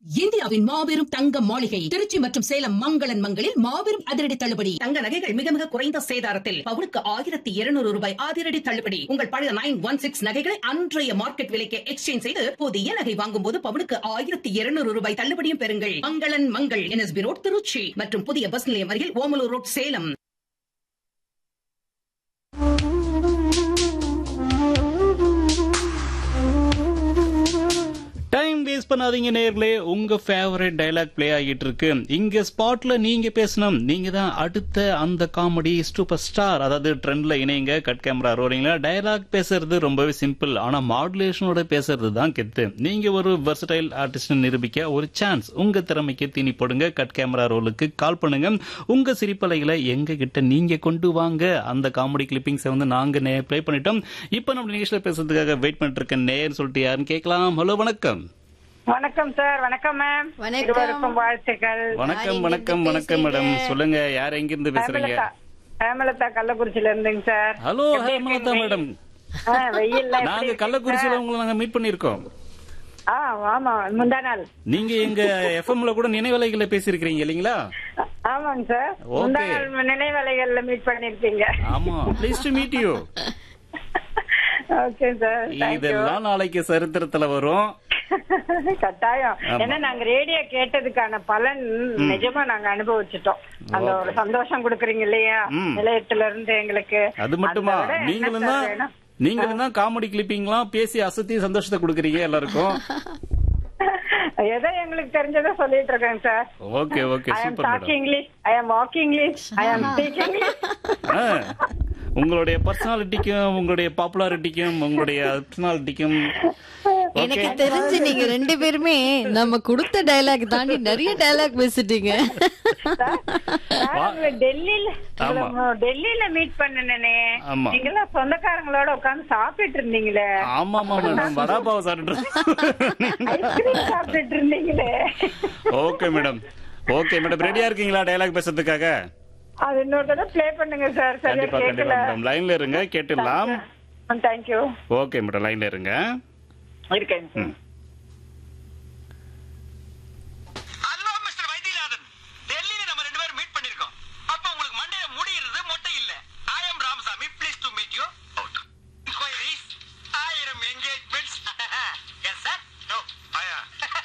இந்தியாவின் மாபெரும் தங்க மாளிகை திருச்சி மற்றும் சேலம் மங்களன் மங்களில் மாபெரும் அதிரடி தள்ளுபடி தங்க நகைகள் மிக மிக குறைந்த சேதாரத்தில் பவுனுக்கு ஆயிரத்தி இருநூறு ரூபாய் அதிரடி தள்ளுபடி உங்கள் பழைய நைன் ஒன் சிக்ஸ் நகைகளை அன்றைய மார்க்கெட் விலைக்கு எக்ஸ்சேஞ்ச் செய்து புதிய நகை வாங்கும் போது பவுனுக்கு ஆயிரத்தி இருநூறு ரூபாய் தள்ளுபடியும் பெறுங்கள் மங்களன் மங்கள் என்எஸ்பி ரோட் திருச்சி மற்றும் புதிய பஸ் நிலையம் அருகில் Omalur road Salem time waste பண்ணாதீங்க நேர்களே உங்க ஃபேவரட் டைலாக் ப்ளே ஆகிட்டு இருக்கு இங்க ஸ்பாட்ல நீங்க பேசணும் நீங்க தான் அடுத்த அந்த காமெடி சூப்பர் ஸ்டார் அதாவது ட்ரெண்ட்ல இணைங்க கட் கேமரா ரோலிங்ல டைலாக் பேசுறது ரொம்பவே சிம்பிள் ஆனா மாடுலேஷனோட பேசுறது தான் கெத்து நீங்க ஒரு வெர்சடைல் ஆர்டிஸ்ட் நிரூபிக்க ஒரு சான்ஸ் உங்க திறமைக்கு தீனி போடுங்க கட் கேமரா ரோலுக்கு கால் பண்ணுங்க உங்க சிரிப்பலைகளை எங்க கிட்ட நீங்க கொண்டு வாங்க அந்த காமெடி கிளிப்பிங்ஸை வந்து நாங்க ப்ளே பண்ணிட்டோம் இப்போ நம்ம நிகழ்ச்சியில பேசுறதுக்காக வெயிட் பண்ணிட்டு இருக்கேன் நேர்னு சொல்லிட்டு யாருன்னு கேட்கலாம் ஹலோ வணக்கம் வணக்கம் சார் வணக்கம் மேம் வணக்கம். இருவருக்கும் வாழ்த்துக்கள் வணக்கம் யார் வணக்கம் எங்கிருந்து வணக்கம் மேடம் பேசுறீங்க? சொல்லுங்க யார் எங்க இருந்து பேசுறீங்க ஹேமலதா ஹேமலதா கள்ளக்குறிச்சியில இருந்துங்க சார் ஹலோ எப்படி ஹேமலதா இருக்கீங்க? மேடம் ஆ, வெயில்ல எப்படி நாங்க இருக்கீங்க? கள்ளக்குறிச்சியில உங்களை நாங்க மீட் பண்ணிருக்கோம் ஆ ஆமா முந்தா நாள் நீங்க எங்க எஃப்எம்ல கூட நினைவலைகளை பேசியிருக்கிறீங்க இல்லீங்களா ஆமாங்க சார் Okay. முந்தா நாள் நினைவலைகள்ல மீட் பண்ணிருக்கீங்க ஆமா please to meet you okay sir thank you இதெல்லாம் நாளைக்கு சரித்திரத்துல வரும் கட்டாயம் ஆமா. ஏன்னா நாங்க ரேடியோ கேட்டதுக்கான பலன் நிஜமா நாங்க அனுபவிச்சிட்டோம் அந்த ஒரு சந்தோஷம் கொடுக்குறீங்க இல்லையா ம். நிலையத்துல இருந்து எங்களுக்கு அது மட்டுமா அதை விட என்ன நீங்களும் சார் தான் வேணும்? நீங்களும் தான் காமெடி கிளிப்பிங்லாம் பேசி அசத்தி சந்தோஷத்தை கொடுக்குறீங்க எல்லாருக்கும் ஏதோ எங்களுக்கு தெரிஞ்சதை சொல்லிட்டு இருக்கேங்க sir okay okay I am super talk madam English I am walk English I am speak English உங்களுடைய பர்சனாலிட்டிக்கும் உங்களுடைய பாப்புலாரிட்டிக்கும் உங்களுடைய பர்சனாலிட்டிக்கும் எனக்கு தெரிஞ்சு நீங்க ரெண்டு பேருமே நம்ம கொடுத்த டயலாக் தாண்டி நிறைய டயலாக் பேசிட்டீங்க டெல்லியில ஆமா. உங்களை டெல்லியில மீட் பண்ணனே ஆமா. நீங்களாம் சொந்தக்காரங்களோட உட்கார்ந்து சாப்பிட்டுட்டு இருந்தீங்களே ஆமா ஆமா மேடம் வடாபாவை சாப்பிட்டு ஐஸ்கிரீம் சாப்பிட்டுட்டு இருந்தீங்களே ஓகே மேடம் ஓகே மேடம் ரெடியா இருக்கீங்களா டயலாக் பேசுறதுக்காக அது இன்னொரு தடவை ப்ளே பண்ணுங்க சார் சரியா கண்டிப்பா கண்டிப்பா கேட்கல மேடம் லைன்ல இருங்க கேட்டுடலாம் தேங்க்யூ ஓகே மேடம் லைன்ல இருங்க இருக்கேங்க சார் ம். ஹலோ மிஸ்டர் வைத்தியநாதன் டெல்லியில நம்ம ரெண்டு பேரும் மீட் பண்ணிருக்கோம் அப்ப உங்களுக்கு மண்டைய முடியிறது மொட்டை இல்ல I am Ramasamy please to meet you out inquiries ஆயிரம் என்கேஜ்மெண்ட்ஸ் எஸ் சார் நோ ஆயா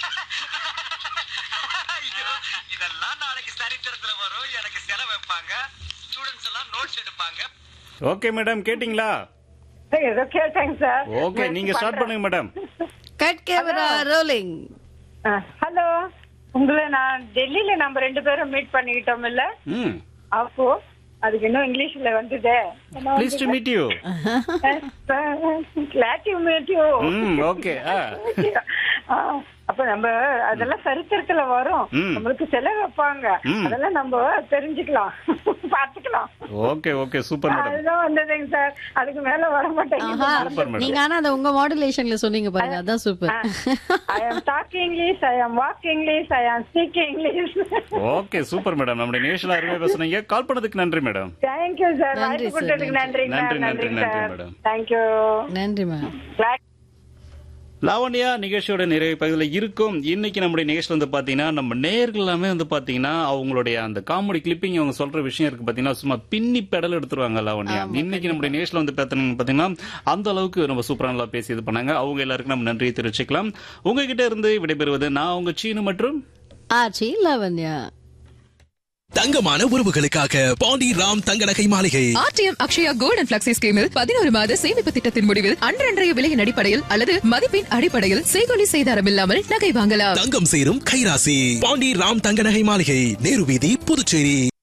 ஐயோ இதெல்லாம் நாளைக்கு சரித்திரத்துல வரும் எனக்கு செலவு வைப்பாங்க ஸ்டூடெண்ட்ஸ் எல்லாம் நோட்ஸ் எடுப்பாங்க ஓகே மேடம் கேட்டிங்களா ஏதோ கேட்டேங்க சார் ஓகே நீங்க ஸ்டார்ட் பண்ணுங்க madam cut camera rolling hello உங்களை நான் டெல்லியில நம்ம ரெண்டு பேரும் மீட் பண்ணிக்கிட்டோம் இல்ல ம் அப்போ அதுக்கு இன்னும் இங்கிலீஷ்ல வந்ததே please to meet you glad you meet you hmm okay ஆ அப்ப நம்ம அதெல்லாம் சரித்திரத்துல வரும் ம். நம்மளுக்கு செலவு வைப்பாங்க ம். அதெல்லாம் நம்ம தெரிஞ்சுக்கலாம் பாத்துக்கலாம் ஓகே ஓகே சூப்பர் மேடம் அதுதான் வந்ததுங்க சார் அதுக்கு மேல வர மாட்டேங்குது ஆஹா சூப்பர் மேடம். நீங்க ஆனா அதை உங்க மாடுலேஷன்ல சொன்னீங்க பாருங்க அதான் சூப்பர் ஐ ஆம் talk English I am walk English I am speak English okay super madam நம்முடைய நிகழ்ச்சியில அருமையா பேசுனீங்க கால் பண்ணதுக்கு நன்றி மேடம் தேங்க்யூ சார் நன்றி வாய்ப்பு sir, கொடுத்ததுக்கு நன்றி நன்றி, நன்றி, நன்றி, சார் madam. தேங்க்யூ நன்றி மேம் லாவண்யா நிகழ்ச்சியோட நிறைவு பகுதியில் இருக்கும் இன்னைக்கு நம்முடைய நிகழ்ச்சியில் வந்து பாத்தீங்கன்னா நம்ம நேர்கள் எல்லாமே வந்து பாத்தீங்கன்னா அவங்களுடைய அந்த காமெடி கிளிப்பிங் அவங்க சொல்ற விஷயம் இருக்கு பாத்தீங்கன்னா சும்மா பின்னி பெடல் எடுத்துருவாங்க லாவண்யா இன்னைக்கு நம்முடைய நிகழ்ச்சியில் வந்து பார்த்தீங்கன்னா பாத்தீங்கன்னா அந்த அளவுக்கு நம்ம சூப்பரா நல்லா பேசி இது பண்ணாங்க அவங்க எல்லாருக்கும் நம்ம நன்றியை தெரிவிச்சுக்கலாம் உங்ககிட்ட இருந்து விடைபெறுவது நான் உங்க சீனு மற்றும் ஆச்சி லாவண்யா தங்கமான உறவுகளுக்காக பாண்டி ராம் தங்க நகை மாளிகை RTM Akshaya gold and flexi ஸ்கீமில் பதினோரு மாத சேமிப்பு திட்டத்தின் முடிவில் அன்றன்றைய விலையின் அடிப்படையில் அல்லது மதிப்பின் அடிப்படையில் செய்கொலி செய்தாரம் இல்லாமல் நகை வாங்கலாம் தங்கம் சேரும் கைராசி பாண்டி ராம் தங்க நகை மாளிகை நேரு வீதி புதுச்சேரி